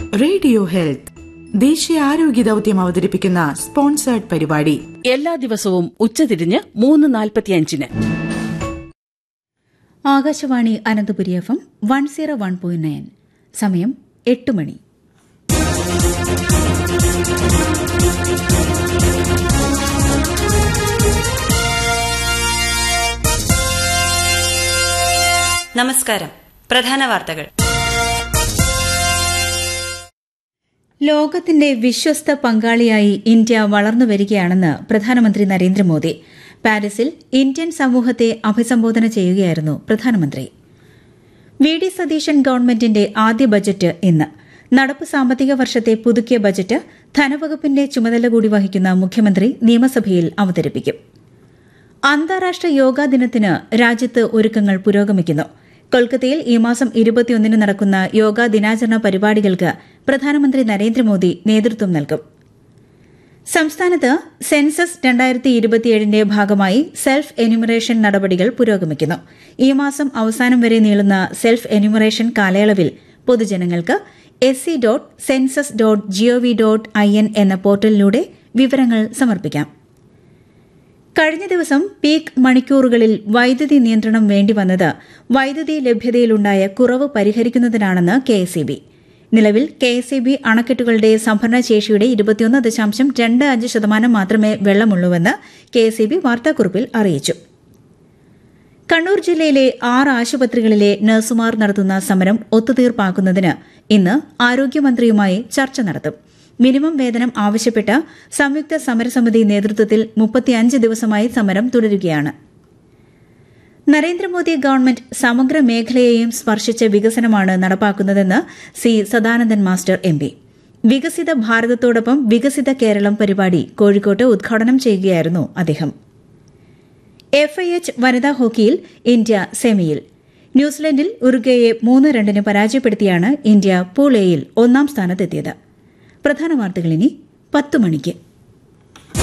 radio health ദേശീയ ആരോഗ്യ ദൌത്യം അവതരിപ്പിക്കുന്ന സ്പോൺസേർഡ് പരിപാടി എല്ലാ ദിവസവും ഉച്ചതിരിഞ്ഞ് മൂന്ന് നാൽപ്പത്തിയഞ്ചിന് Akashvani Ananthapuri F M one zero one point nine സമയം എട്ട് മണി നമസ്കാരം പ്രധാന വാർത്തകൾ ലോകത്തിന്റെ വിശ്വസ്ത പങ്കാളിയായി ഇന്ത്യ വളർന്നു വരികയാണെന്ന് പ്രധാനമന്ത്രി നരേന്ദ്രമോദി പാരീസിൽ ഇന്ത്യൻ സമൂഹത്തെ അഭിസംബോധന ചെയ്യുകയായിരുന്നു പ്രധാനമന്ത്രി വി ഡി സതീശൻ ഗവൺമെന്റിന്റെ ആദ്യ ബജറ്റ് ഇന്ന് നടപ്പ് സാമ്പത്തിക വർഷത്തെ പുതുക്കിയ ബജറ്റ് ധനവകുപ്പിന്റെ ചുമതല കൂടി വഹിക്കുന്ന മുഖ്യമന്ത്രി നിയമസഭയിൽ അവതരിപ്പിക്കും അന്താരാഷ്ട്ര യോഗാ ദിനത്തിന് രാജ്യത്ത് ഒരുക്കങ്ങൾ പുരോഗമിക്കുന്നു കൊൽക്കത്തയിൽ ഈ മാസം ഇരുപത്തിയൊന്നിന് നടക്കുന്ന യോഗാ ദിനാചരണ പരിപാടികൾക്ക് പ്രധാനമന്ത്രി നരേന്ദ്രമോദി നേതൃത്വം നൽകും സംസ്ഥാനത്ത് സെൻസസ് രണ്ടായിരത്തി ഇരുപത്തിയേഴിന്റെ ഭാഗമായി സെൽഫ് എന്യൂമറേഷൻ നടപടികൾ പുരോഗമിക്കുന്നു ഈ മാസം അവസാനം വരെ നീളുന്ന സെൽഫ് എന്യൂമറേഷൻ കാലയളവിൽ പൊതുജനങ്ങൾക്ക് S C dot census dot GOV dot I N എന്ന പോർട്ടലിലൂടെ വിവരങ്ങൾ സമർപ്പിക്കാം കഴിഞ്ഞ ദിവസം പീക്ക് മണിക്കൂറുകളിൽ വൈദ്യുതി നിയന്ത്രണം വേണ്ടിവന്നത് വൈദ്യുതി ലഭ്യതയിലുണ്ടായ കുറവ് പരിഹരിക്കുന്നതിനാണെന്ന് കെഎസ്ഇബി നിലവിൽ കെഎസ്ഇബി അണക്കെട്ടുകളുടെ സംഭരണശേഷിയുടെ ഇരുപത്തിയൊന്ന് ദശാംശം രണ്ട് അഞ്ച് ശതമാനം മാത്രമേ വെള്ളമുള്ളൂവെന്ന് കെഎസ്ഇബി വാർത്താക്കുറിപ്പിൽ അറിയിച്ചു കണ്ണൂർ ജില്ലയിലെ ആറ് ആശുപത്രികളിലെ നഴ്സുമാർ നടത്തുന്ന സമരം ഒത്തുതീർപ്പാക്കുന്നതിന് ഇന്ന് ആരോഗ്യമന്ത്രിയുമായി ചർച്ച നടത്തും മിനിമം വേതനം ആവശ്യപ്പെട്ട് സംയുക്ത സമരസമിതി നേതൃത്വത്തിൽ മുപ്പത്തിയഞ്ച് ദിവസമായി സമരം തുടരുകയാണ് നരേന്ദ്രമോദി ഗവൺമെന്റ് സമഗ്ര മേഖലയെയും സ്പർശിച്ച വികസനമാണ് നടപ്പാക്കുന്നതെന്ന് C Sadanandan master M P വികസിത ഭാരതത്തോടൊപ്പം വികസിത കേരളം പരിപാടി കോഴിക്കോട്ട് ഉദ്ഘാടനം ചെയ്യുകയായിരുന്നു അദ്ദേഹം എഫ് ഐ എച്ച് വനിതാ ഹോക്കിയിൽ ഇന്ത്യ സെമിയിൽ ന്യൂസിലൻഡിൽ ഉറുഗയെ മൂന്ന് രണ്ടിന് പരാജയപ്പെടുത്തിയാണ് ഇന്ത്യ പൂൾ എയിൽ ഒന്നാം സ്ഥാനത്തെത്തിയത് പ്രധാന വാർത്തകൾ ഇനി പത്ത് മണിക്ക്